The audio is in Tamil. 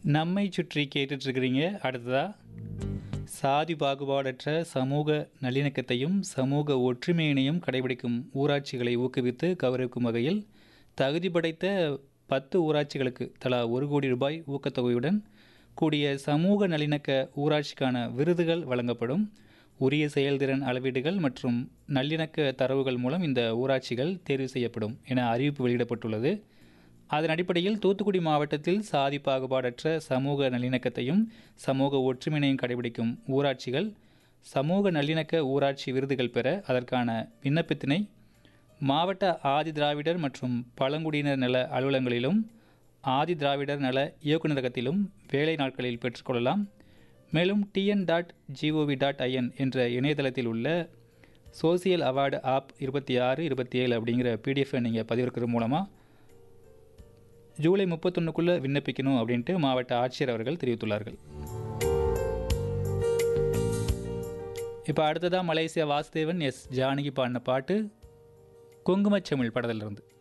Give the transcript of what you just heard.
நம்மை சுற்றி கேட்டுட்ருக்கிறீங்க அடுத்ததா சாதி பாகுபாடற்ற சமூக நல்லிணக்கத்தையும் சமூக ஒற்றுமையினையும் கடைபிடிக்கும் ஊராட்சிகளை ஊக்குவித்து கௌரவிக்கும் வகையில் தகுதி படைத்த பத்து ஊராட்சிகளுக்கு தலா ஒரு கோடி ரூபாய் ஊக்கத்தொகையுடன் கூடிய சமூக நல்லிணக்க ஊராட்சிக்கான விருதுகள் வழங்கப்படும் உரிய செயல்திறன் அளவீடுகள் மற்றும் நல்லிணக்க தரவுகள் மூலம் இந்த ஊராட்சிகள் தேர்வு செய்யப்படும் என அறிவிப்பு வெளியிடப்பட்டுள்ளது அதன் அடிப்படையில் தூத்துக்குடி மாவட்டத்தில் சாதி பாகுபாடற்ற சமூக நல்லிணக்கத்தையும் சமூக ஒற்றுமையினையும் கடைபிடிக்கும் ஊராட்சிகள் சமூக நல்லிணக்க ஊராட்சி விருதுகள் பெற அதற்கான விண்ணப்பத்தினை மாவட்ட ஆதி திராவிடர் மற்றும் பழங்குடியினர் நல அலுவலகங்களிலும் ஆதி திராவிடர் நல இயக்குநரகத்திலும் வேலை நாட்களில் பெற்றுக்கொள்ளலாம் மேலும் TN dot GOV dot IN என்ற இணையதளத்தில் உள்ள சோசியல் அவார்டு ஆப் இருபத்தி ஆறு இருபத்தி ஏழு அப்படிங்கிற பிடிஎஃப்பை நீங்கள் பதிவிறக்கிறது மூலமாக ஜூலை முப்பத்தொன்னுக்குள்ளே விண்ணப்பிக்கணும் அப்படின்ட்டு மாவட்ட ஆட்சியர் அவர்கள் தெரிவித்துள்ளார்கள் இப்போ அடுத்ததாக மலேசியா வாசுதேவன் எஸ் ஜானகி பாடின பாட்டு குங்குமச்செமிழ் படத்திலிருந்து